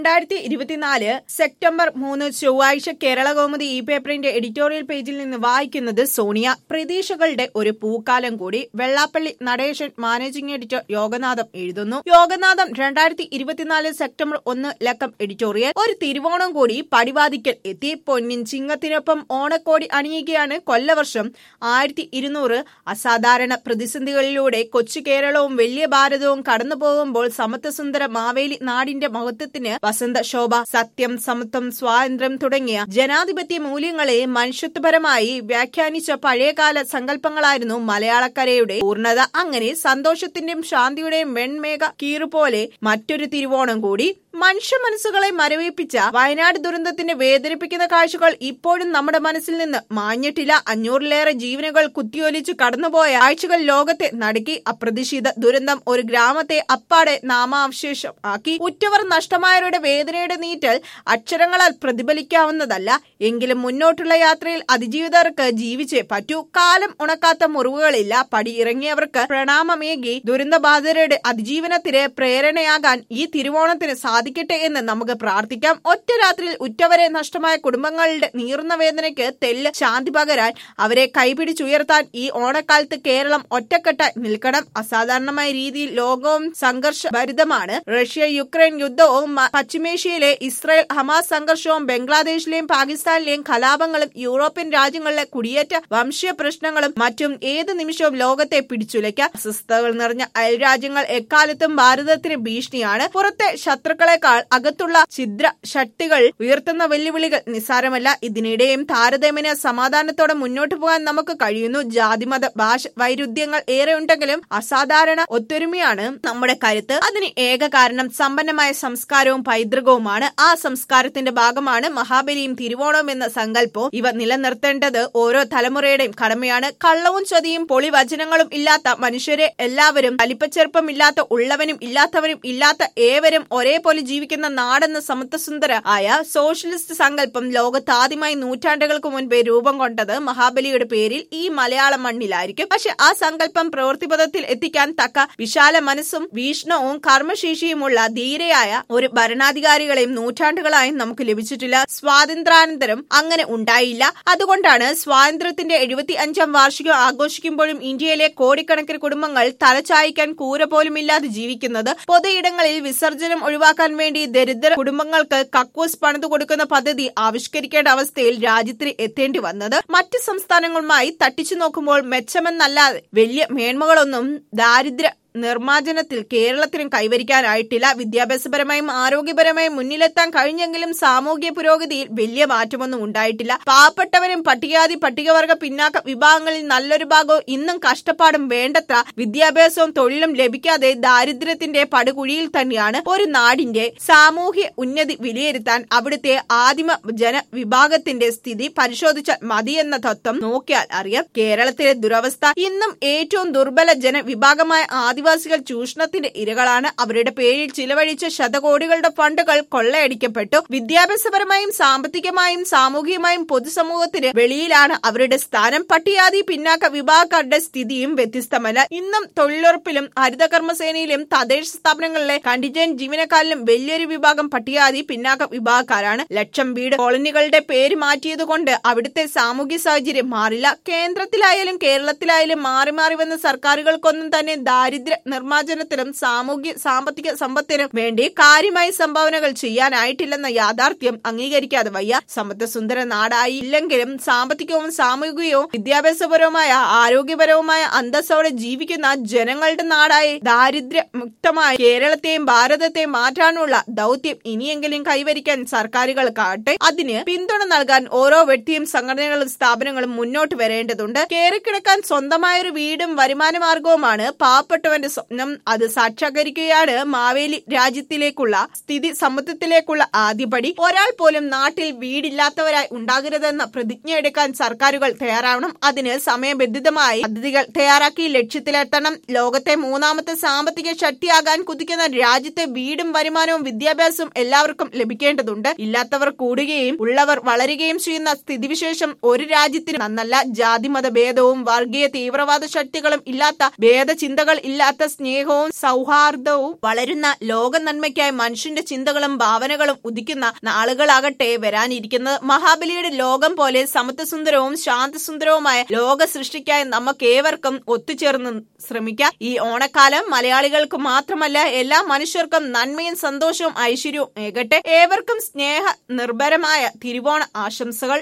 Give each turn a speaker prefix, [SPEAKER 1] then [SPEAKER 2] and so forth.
[SPEAKER 1] രണ്ടായിരത്തി ഇരുപത്തിനാല് സെപ്റ്റംബർ മൂന്ന് ചൊവ്വാഴ്ച കേരള കൗമുദി ഈ പേപ്പറിന്റെ എഡിറ്റോറിയൽ പേജിൽ നിന്ന് വായിക്കുന്നത് സോണിയ പ്രതീക്ഷകളുടെ ഒരു പൂക്കാലം കൂടി വെള്ളാപ്പള്ളി നടേശൻ മാനേജിംഗ് എഡിറ്റർ യോഗനാഥം എഴുതുന്നു യോഗനാഥം രണ്ടായിരത്തി ഇരുപത്തിനാല് സെപ്റ്റംബർ ഒന്ന് ലക്കം എഡിറ്റോറിയൽ ഒരു തിരുവോണം കൂടി പടിവാദിക്കൽ എത്തി പൊന്നിൻ ചിങ്ങത്തിനൊപ്പം ഓണക്കോടി അണിയുകയാണ് കൊല്ലവർഷം ആയിരത്തി ഇരുന്നൂറ് അസാധാരണ പ്രതിസന്ധികളിലൂടെ കൊച്ചു കേരളവും വലിയ ഭാരതവും കടന്നു പോകുമ്പോൾ സമത്വസുന്ദര മാവേലി നാടിന്റെ മഹത്വത്തിന് വസന്ത ശോഭ സത്യം സമത്വം സ്വാതന്ത്ര്യം തുടങ്ങിയ ജനാധിപത്യ മൂല്യങ്ങളെ മനുഷ്യത്വപരമായി വ്യാഖ്യാനിച്ച പഴയകാല സങ്കല്പങ്ങളായിരുന്നു മലയാളക്കരയുടെ പൂർണ്ണത അങ്ങനെ സന്തോഷത്തിന്റെയും ശാന്തിയുടെയും വെൺമേഘ കീറുപോലെ മറ്റൊരു തിരുവോണം കൂടി മനുഷ്യ മനസ്സുകളെ മരവിപ്പിച്ച വയനാട് ദുരന്തത്തിന്റെ വേദനിപ്പിക്കുന്ന കാഴ്ചകൾ ഇപ്പോഴും നമ്മുടെ മനസ്സിൽ നിന്ന് മാഞ്ഞിട്ടില്ല അഞ്ഞൂറിലേറെ ജീവനുകൾ കുത്തിയൊലിച്ചു കടന്നുപോയ ആഴ്ചകൾ ലോകത്തെ നടുക്കി അപ്രതീക്ഷിത ദുരന്തം ഒരു ഗ്രാമത്തെ അപ്പാടെ നാമാവശേഷം ആക്കി ഉറ്റവർ നഷ്ടമായവരുടെ വേദനയുടെ നീറ്റൽ അക്ഷരങ്ങളാൽ പ്രതിഫലിക്കാവുന്നതല്ല എങ്കിലും മുന്നോട്ടുള്ള യാത്രയിൽ അതിജീവിതർക്ക് ജീവിച്ചേ പറ്റൂ കാലം ഉണക്കാത്ത മുറിവുകളില്ല പടി ഇറങ്ങിയവർക്ക് പ്രണാമമേകി ദുരന്തബാധിതരുടെ അതിജീവനത്തിന് പ്രേരണയാകാൻ ഈ തിരുവോണത്തിന് സാധിക്കട്ടെ എന്ന് നമുക്ക് പ്രാർത്ഥിക്കാം ഒറ്റ രാത്രിയിൽ ഉറ്റവരെ നഷ്ടമായ കുടുംബങ്ങളുടെ നീറുന്ന വേദനയ്ക്ക് തെല്ല് ശാന്തി പകരാൻ അവരെ കൈപിടിച്ചുയർത്താൻ ഈ ഓണക്കാലത്ത് കേരളം ഒറ്റക്കെട്ടായി നിൽക്കണം അസാധാരണമായ രീതിയിൽ ലോകവും സംഘർഷഭരിതമാണ് റഷ്യ യുക്രൈൻ യുദ്ധവും മ- പശ്ചിമേഷ്യയിലെ ഇസ്രായേൽ ഹമാസ് സംഘർഷവും ബംഗ്ലാദേശിലെയും പാകിസ്ഥാനിലെയും കലാപങ്ങളും യൂറോപ്യൻ രാജ്യങ്ങളിലെ കുടിയേറ്റ വംശീയ പ്രശ്നങ്ങളും മറ്റും ഏത് നിമിഷവും ലോകത്തെ പിടിച്ചുലയ്ക്കാം അസ്വസ്ഥതകൾ നിറഞ്ഞ അയൽരാജ്യങ്ങൾ എക്കാലത്തും ഭാരതത്തിന് ഭീഷണിയാണ് പുറത്തെ ശത്രുക്കളെക്കാൾ അകത്തുള്ള ഛിദ്ര ശക്തികൾ ഉയർത്തുന്ന വെല്ലുവിളികൾ നിസ്സാരമല്ല ഇതിനിടെയും താരതമ്യേന സമാധാനത്തോടെ മുന്നോട്ട് പോകാൻ നമുക്ക് കഴിയുന്നു ജാതിമത ഭാഷ വൈരുദ്ധ്യങ്ങൾ ഏറെ ഉണ്ടെങ്കിലും അസാധാരണ ഒത്തൊരുമയാണ് നമ്മുടെ കരുത്ത് അതിന് ഏക കാരണം സമ്പന്നമായ സംസ്കാരവും പൈതൃകവുമാണ് ആ സംസ്കാരത്തിന്റെ ഭാഗമാണ് മഹാബലിയും തിരുവോണവും എന്ന സങ്കല്പവും ഇവ നിലനിർത്തേണ്ടത് ഓരോ തലമുറയുടെയും കടമയാണ് കള്ളവും ചതിയും പൊളിവചനങ്ങളും ഇല്ലാത്ത മനുഷ്യരെ എല്ലാവരും വലിപ്പച്ചെറുപ്പമില്ലാത്ത ഉള്ളവനും ഇല്ലാത്തവനും ഇല്ലാത്ത ഏവരും ഒരേപോലെ ജീവിക്കുന്ന നാടെന്ന സമത്വസുന്ദര ആയ സോഷ്യലിസ്റ്റ് സങ്കല്പം ലോകത്ത് ആദ്യമായി നൂറ്റാണ്ടുകൾക്ക് മുൻപേ രൂപം കൊണ്ടത് മഹാബലിയുടെ പേരിൽ ഈ മലയാള മണ്ണിലായിരിക്കും പക്ഷെ ആ സങ്കല്പം പ്രവൃത്തിപഥത്തിൽ എത്തിക്കാൻ തക്ക വിശാല മനസ്സും വീക്ഷണവും കർമ്മശേഷിയുമുള്ള ധീരയായ ഒരു ഭരണാധികാരികളെയും നൂറ്റാണ്ടുകളായും നമുക്ക് ലഭിച്ചിട്ടില്ല സ്വാതന്ത്ര്യാനന്തരം അങ്ങനെ ഉണ്ടായില്ല അതുകൊണ്ടാണ് സ്വാതന്ത്ര്യത്തിന്റെ എഴുപത്തി അഞ്ചാം വാർഷികം ആഘോഷിക്കുമ്പോഴും ഇന്ത്യയിലെ കോടിക്കണക്കിന് കുടുംബങ്ങൾ തലചായ്ക്കാൻ കൂര പോലുമില്ലാതെ ജീവിക്കുന്നത് പൊതുയിടങ്ങളിൽ വിസർജനം ഒഴിവാക്കാൻ വേണ്ടി ദരിദ്ര കുടുംബങ്ങൾക്ക് കക്കൂസ് പണിതു കൊടുക്കുന്ന പദ്ധതി ആവിഷ്കരിക്കേണ്ട അവസ്ഥയിൽ രാജ്യത്തിന് എത്തേണ്ടി വന്നത് മറ്റ് സംസ്ഥാനങ്ങളുമായി തട്ടിച്ചു നോക്കുമ്പോൾ മെച്ചമെന്നല്ലാതെ വലിയ മേന്മകളൊന്നും ദാരിദ്ര്യ നിർമ്മാർജ്ജനത്തിൽ കേരളത്തിനും കൈവരിക്കാനായിട്ടില്ല വിദ്യാഭ്യാസപരമായും ആരോഗ്യപരമായും മുന്നിലെത്താൻ കഴിഞ്ഞെങ്കിലും സാമൂഹ്യ പുരോഗതിയിൽ വലിയ മാറ്റമൊന്നും ഉണ്ടായിട്ടില്ല പാവപ്പെട്ടവരും പട്ടികജാതി പട്ടികവർഗ പിന്നാക്ക വിഭാഗങ്ങളിൽ നല്ലൊരു ഭാഗവും ഇന്നും കഷ്ടപ്പാടും വേണ്ടത്ര വിദ്യാഭ്യാസവും തൊഴിലും ലഭിക്കാതെ ദാരിദ്ര്യത്തിന്റെ പടുകുഴിയിൽ തന്നെയാണ് ഒരു നാടിന്റെ സാമൂഹ്യ ഉന്നതി വിലയിരുത്താൻ അവിടുത്തെ ആദിമ ജനവിഭാഗത്തിന്റെ സ്ഥിതി പരിശോധിച്ചാൽ മതിയെന്ന തത്വം നോക്കിയാൽ അറിയാം കേരളത്തിലെ ദുരവസ്ഥ ഇന്നും ഏറ്റവും ദുർബല ജനവിഭാഗമായ ആദിവാസികൾ ചൂഷണത്തിന്റെ ഇരകളാണ് അവരുടെ പേരിൽ ചിലവഴിച്ച ശതകോടികളുടെ ഫണ്ടുകൾ കൊള്ളയടിക്കപ്പെട്ടു വിദ്യാഭ്യാസപരമായും സാമ്പത്തികമായും സാമൂഹികമായും പൊതുസമൂഹത്തിന് വെളിയിലാണ് അവരുടെ സ്ഥാനം പട്ടികാതി പിന്നാക്ക വിഭാഗക്കാരുടെ സ്ഥിതിയും വ്യത്യസ്തമല്ല ഇന്നും തൊഴിലുറപ്പിലും ഹരിതകർമ്മസേനയിലും തദ്ദേശ സ്ഥാപനങ്ങളിലെ കണ്ടിജന്റ് ജീവനക്കാരിലും വലിയൊരു വിഭാഗം പട്ടികാതി പിന്നാക്ക വിഭാഗക്കാരാണ് ലക്ഷം വീട് കോളനികളുടെ പേര് മാറ്റിയതുകൊണ്ട് അവിടുത്തെ സാമൂഹ്യ സാഹചര്യം മാറില്ല കേന്ദ്രത്തിലായാലും കേരളത്തിലായാലും മാറി മാറി വന്ന സർക്കാരുകൾക്കൊന്നും തന്നെ ദാരിദ്ര്യ നിർമ്മാർജ്ജനത്തിനും സാമൂഹ്യ സാമ്പത്തിക സമ്പത്തിനും വേണ്ടി കാര്യമായി സംഭാവനകൾ ചെയ്യാനായിട്ടില്ലെന്ന യാഥാർത്ഥ്യം അംഗീകരിക്കാതെ വയ്യ സമ്പദ്സുന്ദര നാടായി ഇല്ലെങ്കിലും സാമ്പത്തികവും സാമൂഹികവും വിദ്യാഭ്യാസപരവുമായ ആരോഗ്യപരവുമായ അന്തസ്സോടെ ജീവിക്കുന്ന ജനങ്ങളുടെ നാടായി ദാരിദ്ര്യ മുക്തമായ കേരളത്തെയും ഭാരതത്തെയും മാറ്റാനുള്ള ദൗത്യം ഇനിയെങ്കിലും കൈവരിക്കാൻ സർക്കാരുകൾക്കാട്ടെ അതിന് പിന്തുണ നൽകാൻ ഓരോ വ്യക്തിയും സംഘടനകളും സ്ഥാപനങ്ങളും മുന്നോട്ട് വരേണ്ടതുണ്ട് കയറിക്കിടക്കാൻ സ്വന്തമായ ഒരു വീടും വരുമാന മാർഗവുമാണ് പാവപ്പെട്ടവന്റെ സ്വപ്നം അത് സാക്ഷാത്കരിക്കുകയാണ് മാവേലി രാജ്യത്തിലേക്കുള്ള സ്ഥിതി സമത്വത്തിലേക്കുള്ള ആദ്യപടി ഒരാൾ പോലും നാട്ടിൽ വീടില്ലാത്തവരായി ഉണ്ടാകരുതെന്ന പ്രതിജ്ഞ എടുക്കാൻ സർക്കാരുകൾ തയ്യാറാവണം അതിന് സമയബന്ധിതമായി പദ്ധതികൾ തയ്യാറാക്കി ലക്ഷ്യത്തിലെത്തണം ലോകത്തെ മൂന്നാമത്തെ സാമ്പത്തിക ശക്തിയാകാൻ കുതിക്കുന്ന രാജ്യത്തെ വീടും വരുമാനവും വിദ്യാഭ്യാസവും എല്ലാവർക്കും ലഭിക്കേണ്ടതുണ്ട് ഇല്ലാത്തവർ കൂടുകയും ഉള്ളവർ വളരുകയും ചെയ്യുന്ന സ്ഥിതിവിശേഷം ഒരു രാജ്യത്തിന് നന്നല്ല ജാതിമത ഭേദവും വർഗീയ തീവ്രവാദ ശക്തികളും ഇല്ലാത്ത ഭേദചിന്തകൾ ഇല്ലാത്ത അടരാത്ത സ്നേഹവും സൗഹാർദ്ദവും വളരുന്ന ലോക നന്മയ്ക്കായി മനുഷ്യന്റെ ചിന്തകളും ഭാവനകളും ഉദിക്കുന്ന നാളുകളാകട്ടെ വരാനിരിക്കുന്നത് മഹാബലിയുടെ ലോകം പോലെ സമത്വസുന്ദരവും ശാന്തസുന്ദരവുമായ ലോക സൃഷ്ടിക്കായി നമുക്കേവർക്കും ഒത്തുചേർന്ന് ശ്രമിക്കാം ഈ ഓണക്കാലം മലയാളികൾക്ക് മാത്രമല്ല എല്ലാ മനുഷ്യർക്കും നന്മയും സന്തോഷവും ഐശ്വര്യവും ഏകട്ടെ ഏവർക്കും സ്നേഹ നിർഭരമായ തിരുവോണ ആശംസകൾ